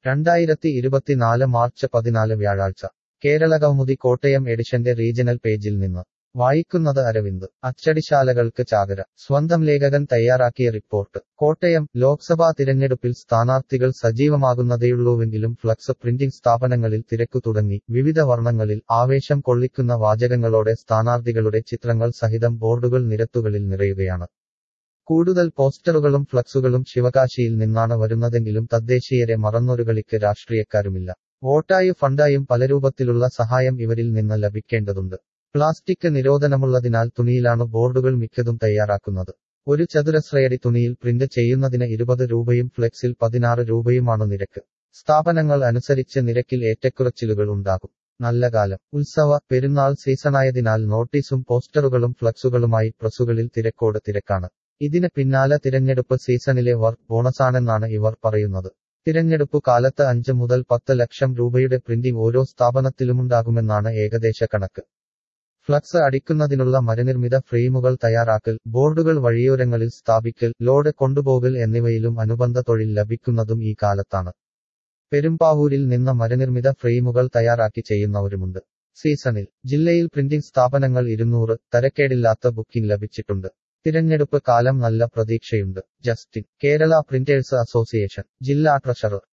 രണ്ടായിരത്തി ഇരുപത്തിനാല് മാർച്ച് പതിനാല് വ്യാഴാഴ്ച കേരളകൗമുദി കോട്ടയം എഡിഷന്റെ റീജണൽ പേജിൽ നിന്ന് വായിക്കുന്നത് അരവിന്ദ് അച്ചടിശാലകൾക്ക് ചാകര സ്വന്തം ലേഖകൻ തയ്യാറാക്കിയ റിപ്പോർട്ട് കോട്ടയം ലോക്സഭാ തിരഞ്ഞെടുപ്പിൽ സ്ഥാനാർത്ഥികൾ സജീവമാകുന്നതേയുള്ളൂവെങ്കിലും ഫ്ലക്സ് പ്രിന്റിംഗ് സ്ഥാപനങ്ങളിൽ തിരക്കു തുടങ്ങി വിവിധ വർണ്ണങ്ങളിൽ ആവേശം കൊള്ളിക്കുന്ന വാചകങ്ങളോടെ സ്ഥാനാർത്ഥികളുടെ ചിത്രങ്ങൾ സഹിതം ബോർഡുകൾ നിരത്തുകളിൽ നിറയുകയാണ് കൂടുതൽ പോസ്റ്ററുകളും ഫ്ലക്സുകളും ശിവകാശിയിൽ നിന്നാണ് വരുന്നതെങ്കിലും തദ്ദേശീയരെ മറന്നൊരു കളിക്ക് രാഷ്ട്രീയക്കാരുമില്ല വോട്ടായും ഫണ്ടായും പലരൂപത്തിലുള്ള സഹായം ഇവരിൽ നിന്ന് ലഭിക്കേണ്ടതുണ്ട് പ്ലാസ്റ്റിക് നിരോധനമുള്ളതിനാൽ തുണിയിലാണ് ബോർഡുകൾ മിക്കതും തയ്യാറാക്കുന്നത് ഒരു ചതുരശ്രയടി തുണിയിൽ പ്രിന്റ് ചെയ്യുന്നതിന് ഇരുപത് രൂപയും ഫ്ലെക്സിൽ പതിനാറ് രൂപയുമാണ് നിരക്ക് സ്ഥാപനങ്ങൾ അനുസരിച്ച് നിരക്കിൽ ഏറ്റക്കുറച്ചിലുകൾ ഉണ്ടാകും നല്ല കാലം ഉത്സവ പെരുന്നാൾ സീസണായതിനാൽ നോട്ടീസും പോസ്റ്ററുകളും ഫ്ലക്സുകളുമായി പ്രസുകളിൽ തിരക്കോട് തിരക്കാണ് ഇതിന് പിന്നാലെ തിരഞ്ഞെടുപ്പ് സീസണിലെ വർക്ക് ബോണസാണെന്നാണ് ഇവർ പറയുന്നത് തിരഞ്ഞെടുപ്പു കാലത്ത് അഞ്ച് മുതൽ പത്ത് ലക്ഷം രൂപയുടെ പ്രിന്റിംഗ് ഓരോ സ്ഥാപനത്തിലുമുണ്ടാകുമെന്നാണ് ഏകദേശ കണക്ക് ഫ്ലക്സ് അടിക്കുന്നതിനുള്ള മരനിർമ്മിത ഫ്രെയിമുകൾ തയ്യാറാക്കൽ ബോർഡുകൾ വഴിയോരങ്ങളിൽ സ്ഥാപിക്കൽ ലോഡ് കൊണ്ടുപോകൽ എന്നിവയിലും അനുബന്ധ തൊഴിൽ ലഭിക്കുന്നതും ഈ കാലത്താണ് പെരുമ്പാവൂരിൽ നിന്ന് മരനിർമ്മിത ഫ്രെയിമുകൾ തയ്യാറാക്കി ചെയ്യുന്നവരുമുണ്ട് സീസണിൽ ജില്ലയിൽ പ്രിന്റിംഗ് സ്ഥാപനങ്ങൾ ഇരുന്നൂറ് തരക്കേടില്ലാത്ത ബുക്കിംഗ് ലഭിച്ചിട്ടുണ്ട് തിരഞ്ഞെടുപ്പ് കാലം നല്ല പ്രതീക്ഷയുണ്ട് ജസ്റ്റിൻ കേരള പ്രിന്റേഴ്സ് അസോസിയേഷൻ ജില്ലാ ട്രഷറർ